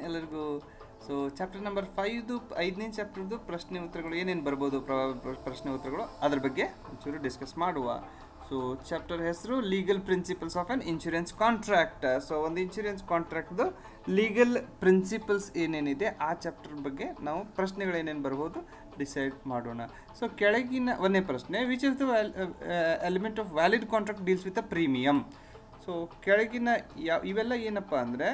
ಎಲ್ಲರಿಗೂ so chapter number ಫೈವ್ದು ಐದನೇ ಚಾಪ್ಟರ್ದು ಪ್ರಶ್ನೆ ಉತ್ತರಗಳು ಏನೇನು ಬರ್ಬೋದು ಪ್ರ ಪ್ರ- ಪ್ರಶ್ನೆ ಉತ್ತರಗಳು ಅದ್ರ ಬಗ್ಗೆ ಒಂಚೂರು ಡಿಸ್ಕಸ್ ಮಾಡುವ ಸೊ ಚಾಪ್ಟರ್ ಹೆಸರು legal principles of on insurance contract so ಒಂದು ಇನ್ಶೂರೆನ್ಸ್ ಕಾಂಟ್ರಾಕ್ಟ್ದು ಲೀಗಲ್ ಪ್ರಿನ್ಸಿಪಲ್ಸ್ ಏನೇನಿದೆ ಆ ಚಾಪ್ಟರ್ ಬಗ್ಗೆ ನಾವು ಪ್ರಶ್ನೆಗಳು ಏನೇನು ಬರ್ಬೋದು ಡಿಸೈಡ್ ಮಾಡೋಣ ಸೊ ಕೆಳಗಿನ ಒಂದನೇ ಪ್ರಶ್ನೆ which is the element of valid contract deals with a premium so ಕೆಳಗಿನ ಯಾವ ಇವೆಲ್ಲ ಏನಪ್ಪ ಅಂದರೆ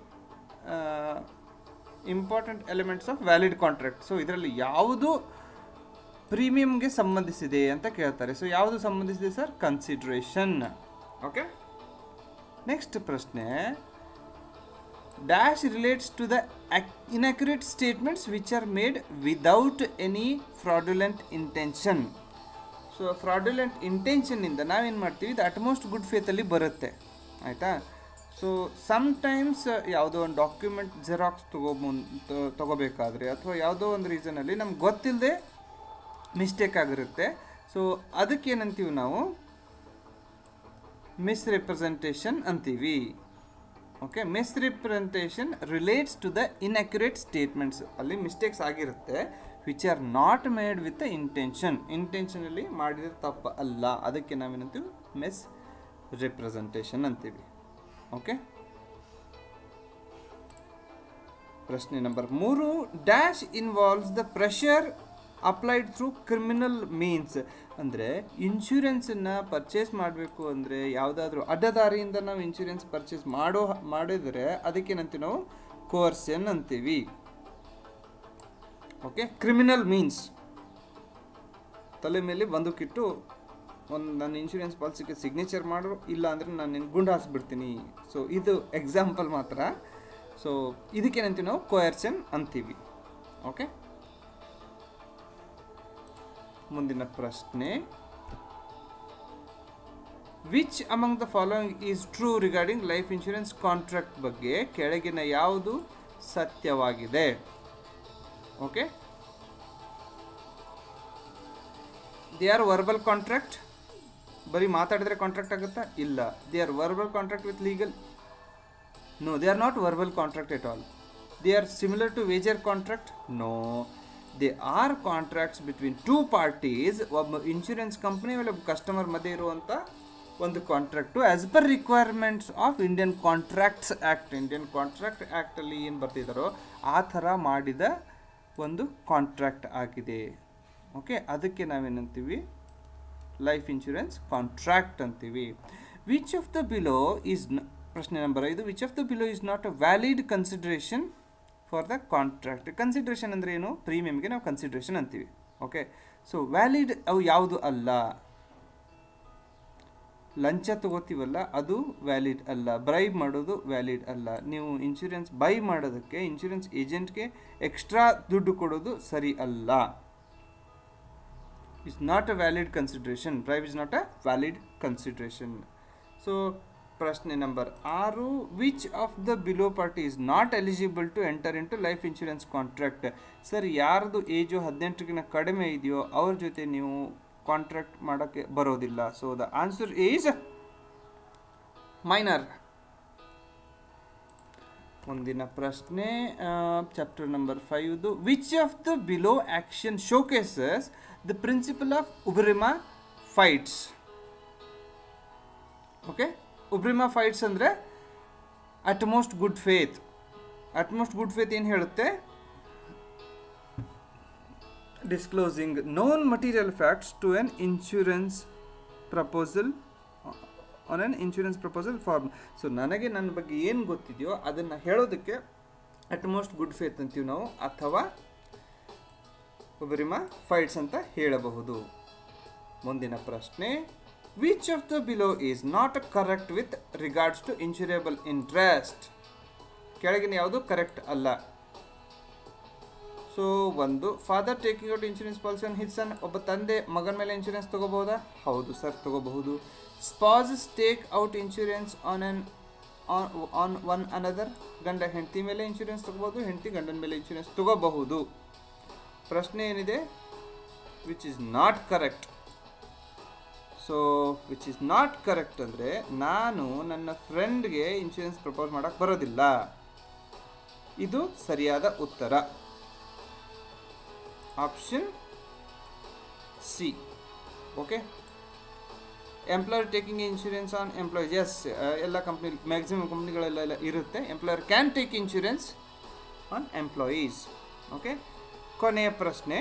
important elements of valid contract so ಇದರಲ್ಲಿ ಯಾವುದು ಪ್ರೀಮಿಯಂಗೆ ಸಂಬಂಧಿಸಿದೆ ಅಂತ ಕೇಳ್ತಾರೆ ಸೊ ಯಾವುದು ಸಂಬಂಧಿಸಿದೆ ಸರ್ ಕನ್ಸಿಡ್ರೇಷನ್ ಓಕೆ ನೆಕ್ಸ್ಟ್ ಪ್ರಶ್ನೆ dash relates to the inaccurate statements which are made without any fraudulent intention so fraudulent ಇಂಟೆನ್ಷನ್ನಿಂದ ನಾವೇನು ಮಾಡ್ತೀವಿ ಇದು ಅಟ್ಮೋಸ್ಟ್ ಗುಡ್ ಫೇತಲ್ಲಿ ಬರುತ್ತೆ ಆಯಿತಾ ಸೊ ಸಮ್ಟೈಮ್ಸ್ ಯಾವುದೋ ಒಂದು ಡಾಕ್ಯುಮೆಂಟ್ ಜೆರಾಕ್ಸ್ ತೊಗೊಬಂದು ತೊಗೋಬೇಕಾದ್ರೆ ಅಥವಾ ಯಾವುದೋ ಒಂದು ರೀಸನಲ್ಲಿ ನಮ್ಗೆ ಗೊತ್ತಿಲ್ಲದೆ ಮಿಸ್ಟೇಕ್ ಆಗಿರುತ್ತೆ ಸೊ ಅದಕ್ಕೇನಂತೀವಿ ನಾವು ಮಿಸ್ರೆಪ್ರೆಸೆಂಟೇಷನ್ ಅಂತೀವಿ okay misrepresentation relates to the inaccurate statements ಅಲ್ಲಿ ಮಿಸ್ಟೇಕ್ಸ್ ಆಗಿರುತ್ತೆ which are not made with the intention ಇಂಟೆನ್ಷನಲ್ಲಿ ಮಾಡಿದ ತಪ್ಪು ಅಲ್ಲ ಅದಕ್ಕೆ ನಾವೇನಂತೀವಿ ಮಿಸ್ ರಿಪ್ರೆಸೆಂಟೇಷನ್ ಅಂತೀವಿ ಓಕೆ ಪ್ರಶ್ನೆ ನಂಬರ್ ಮೂರು dash involves the pressure applied through criminal means ಅಂದರೆ ಇನ್ಶೂರೆನ್ಸನ್ನು ಪರ್ಚೇಸ್ ಮಾಡಬೇಕು ಅಂದರೆ ಯಾವುದಾದ್ರೂ ಅಡ್ಡದಾರಿಯಿಂದ ನಾವು ಇನ್ಶೂರೆನ್ಸ್ ಪರ್ಚೇಸ್ ಮಾಡೋ ಮಾಡಿದರೆ ಅದಕ್ಕೇನಂತೀವಿ ನಾವು ಕೋರ್ಸನ್ ಅಂತೀವಿ ಓಕೆ ಕ್ರಿಮಿನಲ್ ಮೀನ್ಸ್ ತಲೆ ಮೇಲೆ ಬಂದೂಕಿಟ್ಟು ಒಂದು ನನ್ನ ಇನ್ಶೂರೆನ್ಸ್ ಪಾಲಿಸಿಗೆ ಸಿಗ್ನೇಚರ್ ಮಾಡು ಇಲ್ಲ ಅಂದರೆ ನಾನು ನಿನ್ನ ಗುಂಡು ಹಾಸ್ಬಿಡ್ತೀನಿ ಸೊ ಇದು ಎಕ್ಸಾಂಪಲ್ ಮಾತ್ರ ಸೊ ಇದಕ್ಕೇನಂತೀವಿ ನಾವು ಕೋಯರ್ಸನ್ ಅಂತೀವಿ ಓಕೆ ಮುಂದಿನ ಪ್ರಶ್ನೆ which among the following is true regarding life insurance contract ಬಗ್ಗೆ ಕೆಳಗಿನ ಯಾವುದು ಸತ್ಯವಾಗಿದೆ okay they are verbal contract ಬರೀ ಮಾತಾಡಿದ್ರೆ ಕಾಂಟ್ರಾಕ್ಟ್ ಆಗುತ್ತಾ ಇಲ್ಲ they are verbal contract with legal no they are not verbal contract at all they are similar to wager contract no they are contracts between two parties ಒಬ್ಬ insurance company ಮೇಲೆ ಒಬ್ಬ customer ಮಧ್ಯೆ ಇರುವಂಥ ಒಂದು contract as per requirements of Indian contracts act Indian contract ಆ್ಯಕ್ಟಲ್ಲಿ ಏನು ಬರ್ತಿದ್ದಾರೋ ಆ ಥರ ಮಾಡಿದ ಒಂದು ಕಾಂಟ್ರಾಕ್ಟ್ ಆಗಿದೆ ಓಕೆ ಅದಕ್ಕೆ ನಾವೇನಂತೀವಿ ಲೈಫ್ ಇನ್ಶೂರೆನ್ಸ್ ಕಾಂಟ್ರಾಕ್ಟ್ ಅಂತೀವಿ which of the below is ಪ್ರಶ್ನೆ ನಂಬರ್ ಐದು which of the below is not a valid consideration for the contract consideration ಅಂದರೆ ಏನು ಪ್ರೀಮಿಯಮ್ಗೆ ನಾವು ಕನ್ಸಿಡ್ರೇಷನ್ ಅಂತೀವಿ ಓಕೆ ಸೊ ವ್ಯಾಲಿಡ್ ಅವು ಯಾವುದು ಅಲ್ಲ ಲಂಚ ತಗೋತೀವಲ್ಲ ಅದು ವ್ಯಾಲಿಡ್ ಅಲ್ಲ ಬ್ರೈಬ್ ಮಾಡೋದು ವ್ಯಾಲಿಡ್ ಅಲ್ಲ ನೀವು ಇನ್ಶೂರೆನ್ಸ್ ಬೈ ಮಾಡೋದಕ್ಕೆ ಇನ್ಶೂರೆನ್ಸ್ ಏಜೆಂಟ್ಗೆ ಎಕ್ಸ್ಟ್ರಾ ದುಡ್ಡು ಕೊಡೋದು ಸರಿ ಅಲ್ಲ is not a valid consideration bribe is not a valid consideration so ಪ್ರಶ್ನೆ ನಂಬರ್ ಆರು which of the below party is not eligible to enter in to life insurance contract sir ಯಾರ್ದು age ಹದಿನೆಂಟಕ್ಕಿಂತ ಕಡಿಮೆ ಇದೆಯೋ ಅವ್ರ ಜೊತೆ ನೀವು ಕಾಂಟ್ರಾಕ್ಟ್ ಮಾಡೋಕ್ಕೆ ಬರೋದಿಲ್ಲ so the answer is minor ಮುಂದಿನ ಪ್ರಶ್ನೆ ಚಾಪ್ಟರ್ ನಂಬರ್ ಫೈವ್ದು which of the below action showcases the principle of uberrima fides okay uberrima fides ಅಂದರೆ utmost good faith utmost good faith ಏನು ಹೇಳುತ್ತೆ disclosing known material facts to an insurance proposal on on insurance proposal form so ನನಗೆ ನನ್ನ ಬಗ್ಗೆ ಏನು ಗೊತ್ತಿದೆಯೋ ಅದನ್ನು ಹೇಳೋದಕ್ಕೆ utmost good faith ಅಂತೀವಿ ನಾವು ಅಥವಾ ಒಬ್ಬರಿಮ ಫೈಟ್ಸ್ ಅಂತ ಹೇಳಬಹುದು ಮುಂದಿನ ಪ್ರಶ್ನೆ which of the below is not correct with regards to insurable interest ಕೆಳಗಿನ ಯಾವುದು ಕರೆಕ್ಟ್ ಅಲ್ಲ ಸೊ ಒಂದು father taking out insurance policy on his son ಒಬ್ಬ ತಂದೆ ಮಗನ ಮೇಲೆ ಇನ್ಶೂರೆನ್ಸ್ ತಗೋಬಹುದಾ ಹೌದು ಸರ್ ತಗೋಬಹುದು spouses take out insurance on an on one another ಗಂಡ ಹೆಂಡತಿ ಮೇಲೆ ಇನ್ಶೂರೆನ್ಸ್ ತಗೋಬಹುದು ಹೆಂಡತಿ ಗಂಡನ ಮೇಲೆ ಇನ್ಶೂರೆನ್ಸ್ ತಗೋಬಹುದು ಪ್ರಶ್ನೆ ಏನಿದೆ which is not correct so which is not correct ಅಂದರೆ ನಾನು ನನ್ನ ಫ್ರೆಂಡ್ಗೆ ಇನ್ಶೂರೆನ್ಸ್ ಪ್ರಪೋಸ್ ಮಾಡೋಕ್ಕೆ ಬರೋದಿಲ್ಲ ಇದು ಸರಿಯಾದ ಉತ್ತರ option C okay employer taking insurance on employees yes ಎಲ್ಲ ಕಂಪ್ನಿ ಮ್ಯಾಕ್ಸಿಮಮ್ ಕಂಪ್ನಿಗಳೆಲ್ಲ ಇರುತ್ತೆ employer can take insurance on employees okay ಕೊನೆಯ ಪ್ರಶ್ನೆ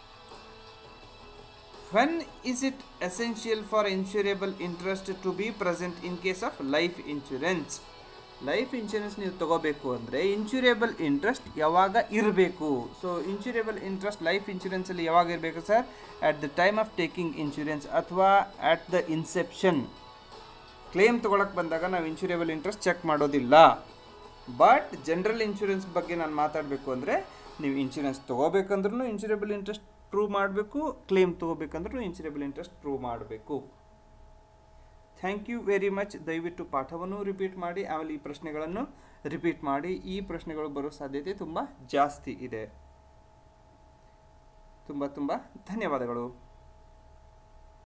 when is it essential for insurable interest to be present in case of life insurance life insurance ನೀವು ತಗೋಬೇಕು ಅಂದರೆ insurable interest ಯಾವಾಗ ಇರಬೇಕು ಸೊ ಇನ್ಶೂರೇಬಲ್ ಇಂಟ್ರೆಸ್ಟ್ ಲೈಫ್ ಇನ್ಶೂರೆನ್ಸಲ್ಲಿ ಯಾವಾಗ ಇರಬೇಕು sir at the time of taking insurance ಅಥವಾ ಆಟ್ ದ ಇನ್ಸೆಪ್ಷನ್ ಕ್ಲೇಮ್ ತೊಗೊಳಕ್ಕೆ ಬಂದಾಗ ನಾವು ಇನ್ಶೂರೇಬಲ್ ಇಂಟ್ರೆಸ್ಟ್ ಚೆಕ್ ಮಾಡೋದಿಲ್ಲ ಬಟ್ ಜನರಲ್ ಇನ್ಶೂರೆನ್ಸ್ ಬಗ್ಗೆ ನಾನು ಮಾತಾಡಬೇಕು ಅಂದರೆ ನೀವು ಇನ್ಶೂರೆನ್ಸ್ ತೊಗೋಬೇಕಂದ್ರೂ ಇನ್ಶೂರೇಬಲ್ ಇಂಟ್ರೆಸ್ಟ್ ಪ್ರೂವ್ ಮಾಡಬೇಕು ಕ್ಲೇಮ್ ತೊಗೋಬೇಕಂದ್ರೂ ಇನ್ಶೂರೇಬಲ್ ಇಂಟ್ರೆಸ್ಟ್ ಪ್ರೂವ್ ಮಾಡಬೇಕು ಥ್ಯಾಂಕ್ ಯು ವೆರಿ ಮಚ್ ದಯವಿಟ್ಟು ಪಾಠವನ್ನು ರಿಪೀಟ್ ಮಾಡಿ ಆಮೇಲೆ ಈ ಪ್ರಶ್ನೆಗಳನ್ನು ರಿಪೀಟ್ ಮಾಡಿ ಈ ಪ್ರಶ್ನೆಗಳು ಬರೋ ಸಾಧ್ಯತೆ ತುಂಬ ಜಾಸ್ತಿ ಇದೆ ತುಂಬ ತುಂಬ ಧನ್ಯವಾದಗಳು